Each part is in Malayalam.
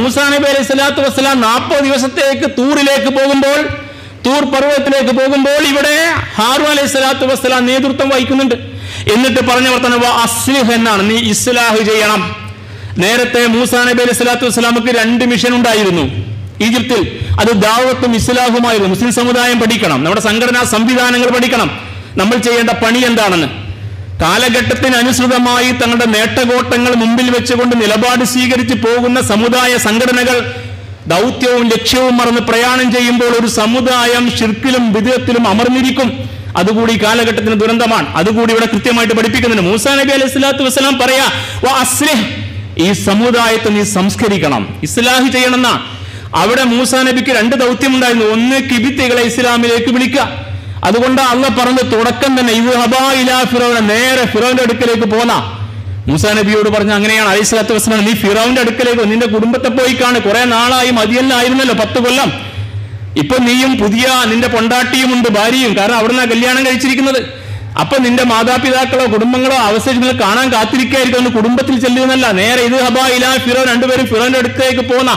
മൂസാ നബി അലൈഹി സ്വലാത്തു വസ്സലാം നാൽപ്പത് ദിവസത്തേക്ക് തൂറിലേക്ക് പോകുമ്പോൾ തൂർ പർവ്വതത്തിലേക്ക് പോകുമ്പോൾ ഇവിടെ ഹാറു അലൈഹി സ്വലാത്തു വസ്സലാം നേതൃത്വം വഹിക്കുന്നുണ്ട് എന്നിട്ട് പറഞ്ഞ വർത്തനം അസ്ലിഹ് എന്നാണ് നീ ഇസ്ലാഹ് ചെയ്യണം നേരത്തെ മൂസാ നബി അലൈഹി സ്വലാത്തു വസ്സലാമക്ക് രണ്ട് മിഷൻ ഉണ്ടായിരുന്നു ഈജിപ്തിൽ അത് ദാവത്തും ഇസ്ലാഹുമായിരുന്നു മുസ്ലിം സമുദായം പഠിക്കണം നമ്മുടെ സംഘടനാ സംവിധാനങ്ങൾ പഠിക്കണം നമ്മൾ ചെയ്യേണ്ട പണി എന്താണെന്ന് കാലഘട്ടത്തിന് അനുസൃതമായി തങ്ങളുടെ നേട്ടകോട്ടങ്ങൾ മുമ്പിൽ വെച്ചുകൊണ്ട് നിലപാട് സ്വീകരിച്ച് പോകുന്ന സമുദായ സംഘടനകൾ ദൗത്യവും ലക്ഷ്യവും മറന്ന് പ്രയാണം ചെയ്യുമ്പോൾ ഒരു സമുദായം ഷിർക്കിലും വിധത്തിലും അമർന്നിരിക്കും അതുകൂടി ഈ കാലഘട്ടത്തിന് ദുരന്തമാണ് അതുകൂടി ഇവിടെ കൃത്യമായിട്ട് പഠിപ്പിക്കുന്നുണ്ട് മൂസാ നബി അലൈഹി സ്വലാത്തു വസ്സലാം പറയാ "വ അസ്ലിഹ്." ഈ സമുദായത്തെ നീ സംസ്കരിക്കണം ഇസ്ലാഹി ചെയ്യണമെന്ന അവിടെ മൂസാ നബിക്ക് രണ്ട് ദൗത്യമുണ്ടായിരുന്നു ഒന്ന് കിബിത്തികളെ ഇസ്ലാമിലേക്ക് വിളിക്കുക അതുകൊണ്ട് അള്ള പറഞ്ഞ തുടക്കം തന്നെ ഇത് ഹബാ ഇലാ ഫിറോന നേരെ ഫിറോന്റെ അടുക്കലേക്ക് പോന്ന മൂസാ നബിയോട് പറഞ്ഞ അങ്ങനെയാണ് അലൈഹി സ്വലാത്തു വസ്സലാം നീ ഫിറോന്റെ അടുക്കലേക്ക് പോ. നിന്റെ കുടുംബത്തെ പോയി കാണ് കുറെ നാളായി മതിയല്ലായിരുന്നല്ലോ പത്ത് കൊല്ലം ഇപ്പൊ നീയും പുതിയ നിന്റെ പൊണ്ടാട്ടിയുമുണ്ട് ഭാര്യയും കാരണം അവിടുന്ന് കല്യാണം കഴിച്ചിരിക്കുന്നത് അപ്പൊ നിന്റെ മാതാപിതാക്കളോ കുടുംബങ്ങളോ അവശേഷിക്കുന്നത് കാണാൻ കാത്തിരിക്കായിരിക്കും അതുകൊണ്ട് കുടുംബത്തിൽ ചെല്ലുന്നല്ല നേരെ ഇത് ഹബാ ഇലാ ഫിറോ രണ്ടുപേരും ഫിറോന്റെ അടുത്തേക്ക് പോന്ന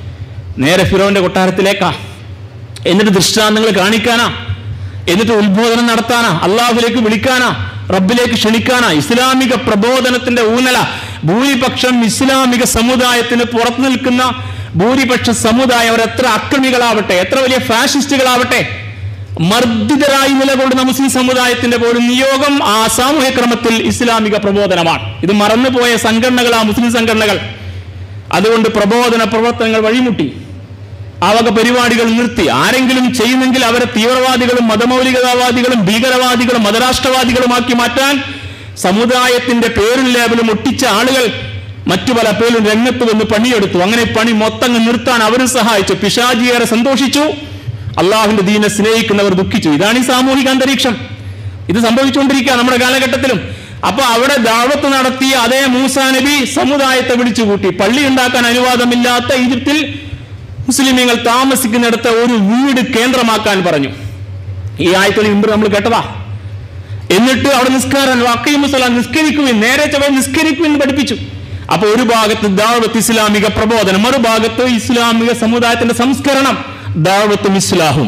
നേരെ ഫിറോന്റെ കൊട്ടാരത്തിലേക്കാ എന്നിട്ട് ദൃഷ്ടാന്തങ്ങൾ കാണിക്കാനാ എന്നിട്ട് ഉത്ബോധനം നടത്താനാ അള്ളാഹുലേക്ക് വിളിക്കാനാ റബ്ബിലേക്ക് ക്ഷണിക്കാനാ ഇസ്ലാമിക പ്രബോധനത്തിന്റെ ഊന്നല ഭൂരിപക്ഷം ഇസ്ലാമിക സമുദായത്തിന് പുറത്തു നിൽക്കുന്ന ഭൂരിപക്ഷ സമുദായം അവർ എത്ര അക്രമികളാവട്ടെ എത്ര വലിയ ഫാഷിസ്റ്റുകളാവട്ടെ മർദ്ദിതരായി നിലകൊള്ളുന്ന മുസ്ലിം സമുദായത്തിന്റെ പോലും നിയോഗം ആ സാമൂഹ്യ ക്രമത്തിൽ ഇസ്ലാമിക പ്രബോധനമാണ് ഇത് മറന്നുപോയ സംഘടനകളാ മുസ്ലിം സംഘടനകൾ അതുകൊണ്ട് പ്രബോധന പ്രവർത്തനങ്ങൾ വഴിമുട്ടി ആ വക പരിപാടികൾ നിർത്തി ആരെങ്കിലും ചെയ്യുന്നെങ്കിൽ അവരെ തീവ്രവാദികളും മതമൗലികതാവാദികളും ഭീകരവാദികളും മതരാഷ്ട്രവാദികളുമാക്കി മാറ്റാൻ സമുദായത്തിന്റെ പേരും ലേബലും ഒട്ടിച്ച ആളുകൾ മറ്റു പല പേരും രംഗത്ത് വന്ന് പണിയെടുത്തു അങ്ങനെ പണി മൊത്തം നിർത്താൻ അവരും സഹായിച്ചു പിശാജിയേറെ സന്തോഷിച്ചു അള്ളാഹുവിന്റെ ദീനെ സ്നേഹിക്കുന്നവർ ദുഃഖിച്ചു ഇതാണ് ഈ സാമൂഹിക അന്തരീക്ഷം ഇത് സംഭവിച്ചുകൊണ്ടിരിക്കുക നമ്മുടെ കാലഘട്ടത്തിലും അപ്പൊ അവിടെ ദാവത്ത് നടത്തിയ അതേ മൂസാ നബി സമുദായത്തെ വിളിച്ചുകൂട്ടി പള്ളി ഉണ്ടാക്കാൻ അനുവാദമില്ലാത്ത ഈജിപ്തിൽ മുസ്ലിമീങ്ങൾ താമസിക്കുന്നിടത്ത് ഒരു വീട് കേന്ദ്രമാക്കാൻ പറഞ്ഞു ഈ ആയത്തിന് മുമ്പ് നമ്മൾ കേട്ടതാ എന്നിട്ട് അവിടെ നിസ്കാരം അക്കൈമുസല നിസ്കരിക്കുവിൻ നേരെ ചവ നിസ്കരിക്കുവിൻ പഠിപ്പിച്ചു അപ്പൊ ഒരു ഭാഗത്ത് ദാവത്ത് ഇസ്ലാമിക പ്രബോധനം മറുഭാഗത്ത് ഇസ്ലാമിക സമുദായത്തിന്റെ സംസ്കരണം ദാവത്തും ഇസ്ലാഹും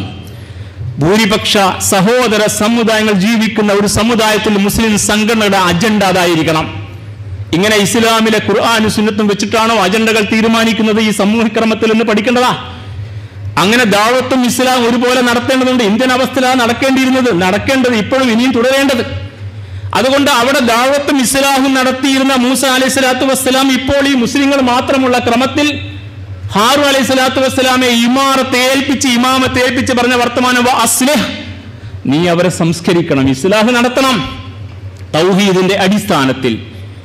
ഭൂരിപക്ഷ സഹോദര സമുദായങ്ങൾ ജീവിക്കുന്ന ഒരു സമുദായത്തിൽ മുസ്ലിം സംഘടനയുടെ അജണ്ട അതായിരിക്കണം ഇങ്ങനെ ഇസ്ലാമിലെ ഖുർആാനും സുന്നത്തും വെച്ചിട്ടാണോ അജണ്ടകൾ തീരുമാനിക്കുന്നത് ഈ സമൂഹക്രമത്തിൽ എന്ന് പഠിക്കേണ്ടതാ അങ്ങനെ ദാവത്തും ഇസ്ലാം ഒരുപോലെ നടത്തേണ്ടതുണ്ട് ഇന്ത്യൻ അവസ്ഥയിലാണ് നടക്കേണ്ടിയിരുന്നത് നടക്കേണ്ടത് ഇപ്പോഴും ഇനിയും തുടരേണ്ടത് അതുകൊണ്ട് അവിടെ ദാവത്തും ഇസ്ലാമും നടത്തിയിരുന്ന മൂസ അലൈഹി സ്വലാത്തു വസ്സലാം ഇപ്പോൾ ഈ മുസ്ലിങ്ങൾ മാത്രമുള്ള ക്രമത്തിൽ ഹാറു അലൈഹി സ്വലാത്തു വസ്സലാമെ ഇമാറത്തെ ഏൽപ്പിച്ച് ഇമാമത്തെ ഏൽപ്പിച്ച് പറഞ്ഞ വർത്തമാനം "വ അസ്ലിഹ് നീ അവരെ സംസ്കരിക്കണം ഇസ്ലാഹ് നടത്തണം തൗഹീദിന്റെ അടിസ്ഥാനത്തിൽ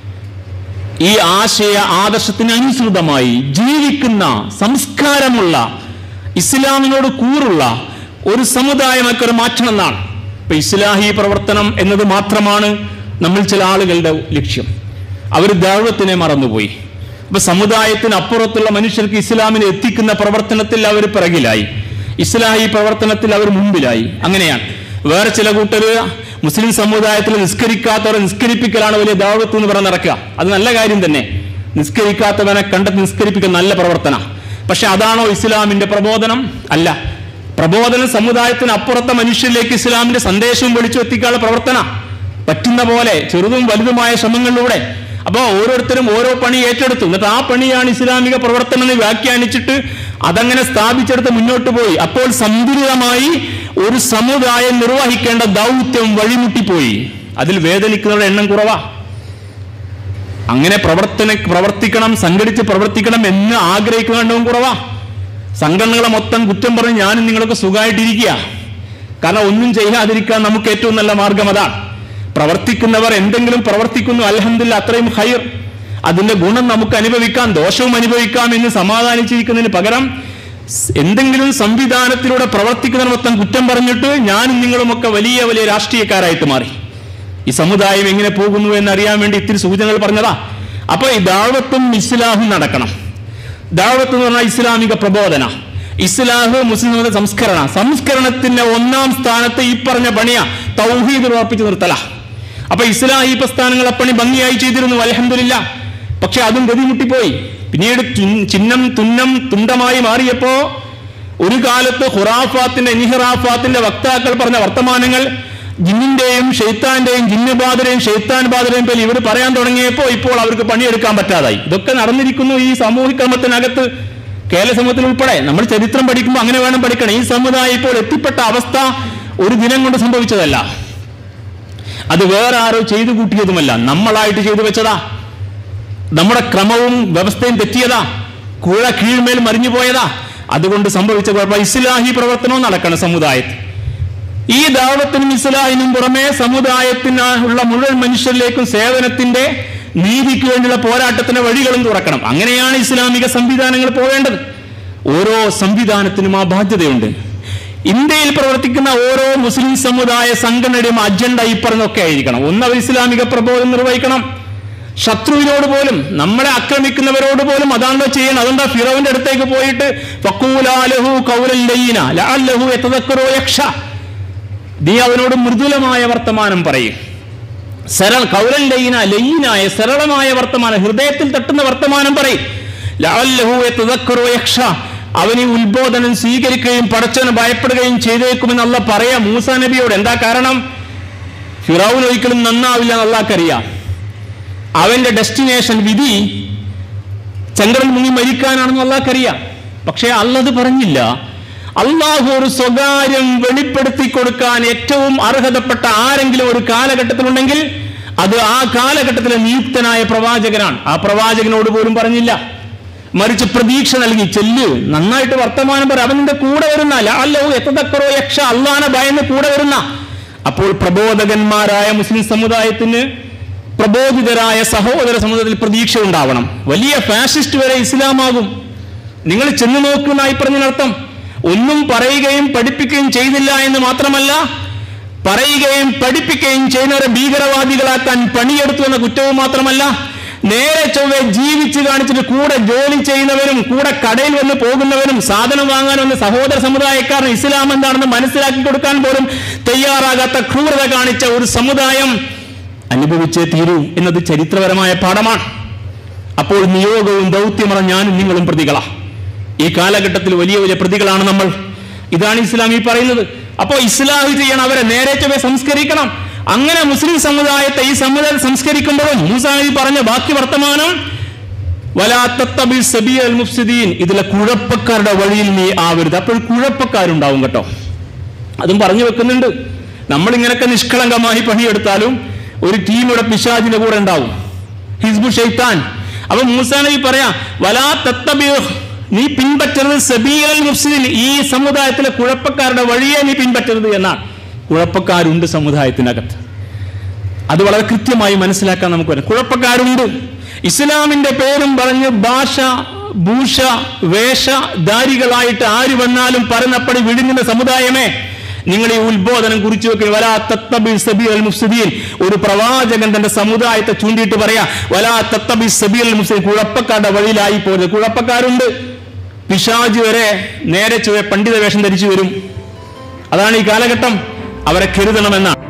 ഈ ആശയ ആദർശത്തിന് അനുസൃതമായി ജീവിക്കുന്ന സംസ്കാരമുള്ള ഇസ്ലാമിനോട് കൂറുള്ള ഒരു സമുദായമൊക്കെ ഒരു മാറ്റണം എന്നാണ് ഇപ്പൊ ഇസ്ലാഹി പ്രവർത്തനം എന്നത് മാത്രമാണ് നമ്മൾ ചില ആളുകളുടെ ലക്ഷ്യം അവർ ദൈവത്തിനെ മറന്നുപോയി അപ്പൊ സമുദായത്തിന് അപ്പുറത്തുള്ള മനുഷ്യർക്ക് ഇസ്ലാമിനെ എത്തിക്കുന്ന പ്രവർത്തനത്തിൽ അവർ പിറകിലായി ഇസ്ലാഹി പ്രവർത്തനത്തിൽ അവർ മുമ്പിലായി അങ്ങനെയാണ് വേറെ ചില കൂട്ടര് മുസ്ലിം സമുദായത്തിൽ നിസ്കരിക്കാത്തവരെ നിസ്കരിപ്പിക്കലാണ് വലിയ ദാവത്ത് എന്ന് പറഞ്ഞ് നടക്കുക അത് നല്ല കാര്യം തന്നെ നിസ്കരിക്കാത്തവനെ കണ്ടെത്തി നിസ്കരിപ്പിക്കുന്ന നല്ല പ്രവർത്തന പക്ഷെ അതാണോ ഇസ്ലാമിന്റെ പ്രബോധനം അല്ല പ്രബോധനം സമുദായത്തിന് അപ്പുറത്തെ മനുഷ്യരിലേക്ക് ഇസ്ലാമിന്റെ സന്ദേശവും വിളിച്ചു എത്തിക്കാനുള്ള പ്രവർത്തന പറ്റുന്ന പോലെ ചെറുതും വലുതുമായ ശ്രമങ്ങളിലൂടെ അപ്പൊ ഓരോരുത്തരും ഓരോ പണി ഏറ്റെടുത്തു എന്നിട്ട് ആ പണിയാണ് ഇസ്ലാമിക പ്രവർത്തനം എന്ന് വ്യാഖ്യാനിച്ചിട്ട് അതങ്ങനെ സ്ഥാപിച്ചെടുത്ത് മുന്നോട്ട് പോയി അപ്പോൾ സന്തുലിതമായി ഒരു സമുദായം നിർവഹിക്കേണ്ട ദൗത്യം വഴിമുട്ടിപ്പോയി അതിൽ വേദനിക്കുന്നവരുടെ എണ്ണം കുറവാ അങ്ങനെ പ്രവർത്തന പ്രവർത്തിക്കണം സംഘടിച്ച് പ്രവർത്തിക്കണം എന്ന് ആഗ്രഹിക്കുന്നതും കുറവാ സംഘടനകളെ മൊത്തം കുറ്റം പറഞ്ഞ് ഞാനും നിങ്ങളൊക്കെ സുഖമായിട്ടിരിക്കുക കാരണം ഒന്നും ചെയ്യാതിരിക്കാൻ നമുക്ക് ഏറ്റവും നല്ല മാർഗം അതാണ് പ്രവർത്തിക്കുന്നവർ എന്തെങ്കിലും പ്രവർത്തിക്കുന്നു അലഹമില്ല അത്രയും ഹൈർ അതിന്റെ ഗുണം നമുക്ക് അനുഭവിക്കാം ദോഷവും അനുഭവിക്കാം എന്ന് സമാധാനിച്ചിരിക്കുന്നതിന് പകരം സ് എന്തെങ്കിലും സംവിധാനത്തിലൂടെ പ്രവർത്തിക്കുന്നവർ മൊത്തം കുറ്റം പറഞ്ഞിട്ട് ഞാനും നിങ്ങളുമൊക്കെ വലിയ വലിയ രാഷ്ട്രീയക്കാരായിട്ട് മാറി ഈ സമുദായം എങ്ങനെ പോകുന്നു എന്നറിയാൻ വേണ്ടി ഇത്തിരി സൂചനകൾ പറഞ്ഞതാ അപ്പൊ ഈ ദാവത്തും ഇസ്ലാഹും നടക്കണം ദാവത്ത് എന്ന് പറഞ്ഞാൽ ഇസ്ലാമിക പ്രബോധന ഇസ്ലാഹ് മുസ്ലിം സമൂഹ സംസ്കരണ സംസ്കരണത്തിന്റെ ഒന്നാം സ്ഥാനത്ത് ഈ പറഞ്ഞ പണിയ തൗഹീദ് ഉറപ്പിച്ചു നിർത്തല അപ്പൊ ഇസ്ലാഹി പ്രസ്ഥാനങ്ങൾ പണി ഭംഗിയായി ചെയ്തിരുന്നു അലഹമില്ല പക്ഷെ അതും ഗതിമുട്ടിപ്പോയി പിന്നീട് ചുൻ- ചിഹ്നം തുന്നം തുണ്ടമായി മാറിയപ്പോ ഒരു കാലത്ത് ഹുറാഫാത്തിന്റെ നിഹിറാഫാത്തിന്റെ വക്താക്കൾ പറഞ്ഞ വർത്തമാനങ്ങൾ ജിന്നിന്റെയും ഷെയ്ത്താന്റെയും ജിന്നുബാധരെയും ഷെയ്ത്താൻ ബാധരെയും പേരിൽ ഇവർ പറയാൻ തുടങ്ങിയപ്പോൾ ഇപ്പോൾ അവർക്ക് പണിയെടുക്കാൻ പറ്റാതായി ഇതൊക്കെ നടന്നിരിക്കുന്നു ഈ സാമൂഹിക ക്രമത്തിനകത്ത് കേരള സമൂഹത്തിൽ ഉൾപ്പെടെ നമ്മൾ ചരിത്രം പഠിക്കുമ്പോൾ അങ്ങനെ വേണം പഠിക്കണം ഈ സമുദായം ഇപ്പോൾ എത്തിപ്പെട്ട അവസ്ഥ ഒരു ദിനം കൊണ്ട് സംഭവിച്ചതല്ല അത് വേറെ ആരോ ചെയ്തു കൂട്ടിയതുമല്ല നമ്മളായിട്ട് ചെയ്തു വെച്ചതാ നമ്മുടെ ക്രമവും വ്യവസ്ഥയും തെറ്റിയതാ കുഴ കീഴ്മേൽ മറിഞ്ഞു പോയതാ അതുകൊണ്ട് സംഭവിച്ച കുഴപ്പം ഇസ്ലാഹി പ്രവർത്തനവും നടക്കണം സമുദായത്തിൽ ഈ ദാവത്തിനും ഇസ്ലാഹിനും പുറമെ സമുദായത്തിന് ഉള്ള മുഴുവൻ മനുഷ്യരിലേക്കും സേവനത്തിന്റെ നീതിക്ക് വേണ്ടിയുള്ള പോരാട്ടത്തിന്റെ വഴികളും തുറക്കണം അങ്ങനെയാണ് ഇസ്ലാമിക സംവിധാനങ്ങൾ പോവേണ്ടത് ഓരോ സംവിധാനത്തിനും ആ ബാധ്യതയുണ്ട് ഇന്ത്യയിൽ പ്രവർത്തിക്കുന്ന ഓരോ മുസ്ലിം സമുദായ സംഘടനയുടെയും അജണ്ട ഈ പറഞ്ഞൊക്കെ ആയിരിക്കണം ഒന്ന് അവർ ഇസ്ലാമിക പ്രബോധനം നിർവഹിക്കണം ശത്രുവിനോട് പോലും നമ്മളെ ആക്രമിക്കുന്നവരോട് പോലും അതാണല്ലോ ചെയ്യണം അതുകൊണ്ടാ ഫിറോവിന്റെ അടുത്തേക്ക് പോയിട്ട് ഫക്കൂലാലഹു കൗലൻ ലയ്യന ലഅല്ലഹു യതദക്കറു യക്ഷ നീ അവനോട് മൃദുലമായ വർത്തമാനം പറയും സരള കൗലൻ ലയ്യന ലയ്യനായ സരളമായ വർത്തമാനം ഹൃദയത്തിൽ തട്ടുന്ന വർത്തമാനം പറയും ലഅല്ലഹു യതദക്കറു യക്ഷ അവന് ഈ ഉത്ബോധനം സ്വീകരിക്കുകയും പടച്ചവന് ഭയപ്പെടുകയും ചെയ്തേക്കുമെന്ന് അല്ല പറയാം മൂസ നബിയോട് എന്താ കാരണം ഫിറൌൻ ഒരിക്കലും നന്നാവില്ല എന്ന് അള്ളാഹ്ക്കറിയാം അവന്റെ ഡെസ്റ്റിനേഷൻ വിധി ചന്ദ്രൻ മുങ്ങി മരിക്കാനാണെന്ന് അള്ളാഹ്ക്കറിയാം പക്ഷേ അല്ലത് പറഞ്ഞില്ല അള്ളാഹു ഒരു സ്വകാര്യം വെളിപ്പെടുത്തി കൊടുക്കാൻ ഏറ്റവും അർഹതപ്പെട്ട ആരെങ്കിലും ഒരു കാലഘട്ടത്തിലുണ്ടെങ്കിൽ അത് ആ കാലഘട്ടത്തിലെ നിയുക്തനായ പ്രവാചകനാണ് ആ പ്രവാചകനോട് പോലും പറഞ്ഞില്ല മറിച്ച് പ്രതീക്ഷ നൽകി ചെല്ല് നന്നായിട്ട് വർത്തമാനം പറ അവന്റെ കൂടെ വരുന്ന അല്ലഹു എത്തതക്കറോ യക്ഷ അള്ളാനെ ഭയന്ന് കൂടെ വരുന്ന അപ്പോൾ പ്രബോധകന്മാരായ മുസ്ലിം സമുദായത്തിന് പ്രബോധിതരായ സഹോദര സമുദായത്തിൽ പ്രതീക്ഷ ഉണ്ടാവണം വലിയ ഫാഷിസ്റ്റ് വരെ ഇസ്ലാമാകും നിങ്ങൾ ചെന്ന് നോക്കുന്നായി പറഞ്ഞതിനർത്ഥം ഒന്നും പറയുകയും പഠിപ്പിക്കുകയും ചെയ്തില്ല എന്ന് മാത്രമല്ല പറയുകയും പഠിപ്പിക്കുകയും ചെയ്യുന്നവരെ ഭീകരവാദികളാക്കാൻ പണിയെടുത്തു എന്ന കുറ്റവും മാത്രമല്ല നേരെ ചൊവ്വെ ജീവിച്ച് കാണിച്ചിട്ട് കൂടെ ജോലി ചെയ്യുന്നവരും കൂടെ കടയിൽ വന്ന് പോകുന്നവരും സാധനം വാങ്ങാൻ വന്ന സഹോദര സമുദായക്കാരൻ ഇസ്ലാം എന്താണെന്ന് മനസ്സിലാക്കി കൊടുക്കാൻ പോലും തയ്യാറാകാത്ത ക്രൂരത കാണിച്ച ഒരു സമുദായം അനുഭവിച്ചേ തീരൂ എന്നത് ചരിത്രപരമായ പാഠമാണ് അപ്പോൾ നിയോഗവും ദൗത്യമറ ഞാനും നിങ്ങളും പ്രതികളാ ഈ കാലഘട്ടത്തിൽ വലിയ വലിയ പ്രതികളാണ് നമ്മൾ ഇതാണ് ഇസ്ലാം ഈ പറയുന്നത് അപ്പോൾ ഇസ്ലാഹി ചെയ്യണം അവരെ നേരെ ചൊവ്വെ സംസ്കരിക്കണം അങ്ങനെ മുസ്ലിം സമുദായത്തെ ഈ സമുദായം സംസ്കരിക്കുമ്പോഴും മൂസാനബി പറഞ്ഞ ബാക്കി വർത്തമാനം വലാ തത്തബിൽ സബീൽ മുഫ്സിദീൻ ഇതിലെ കുഴപ്പക്കാരുടെ വഴിയിൽ നീ ആവരുത് അപ്പോൾ കുഴപ്പക്കാരുണ്ടാവും കേട്ടോ അതും പറഞ്ഞു വെക്കുന്നുണ്ട് നമ്മൾ ഇങ്ങനൊക്കെ നിഷ്കളങ്കമായി പണിയെടുത്താലും ഒരു ടീം ഇവിടെ പിശാജിന്റെ കൂടെ ഉണ്ടാവും ഹിസ്ബു ഷെയ്ത്താൻ അപ്പൊ മൂസാ നബി പറയാ വലാ തത്തബിയോ നീ പിൻപറ്റരുത് സബീൽ മുഫ്സിദീൻ ഈ സമുദായത്തിലെ കുഴപ്പക്കാരുടെ വഴിയെ നീ പിൻപറ്റരുത് എന്നാണ് കുഴപ്പക്കാരുണ്ട് സമുദായത്തിനകത്ത് അത് വളരെ കൃത്യമായി മനസ്സിലാക്കാൻ നമുക്ക് വരും കുഴപ്പക്കാരുണ്ട് ഇസ്ലാമിന്റെ പേരും പറഞ്ഞ് ഭാഷ ഭൂഷ വേഷധാരികളായിട്ട് ആര് വന്നാലും പറഞ്ഞപ്പടി വിഴുങ്ങുന്ന സമുദായമേ നിങ്ങൾ ഈ ഉത്ബോധനം കുറിച്ചു വെക്കുക വലാ തത്തബി സബി അൽ മുഫ്സിദീൻ ഒരു പ്രവാചകൻ തന്റെ സമുദായത്തെ ചൂണ്ടിയിട്ട് പറയാ വലാ തത്തബി സബി അൽ മുഫ്സിദീൻ കുഴപ്പക്കാരുടെ വഴിയിലായി പോരുത് കുഴപ്പക്കാരുണ്ട് പിശാജ് വരെ നേരെ ചുവ പണ്ഡിത വേഷം ധരിച്ചു വരും അതാണ് ഈ കാലഘട്ടം അവരെ കരുതണമെന്നാണ്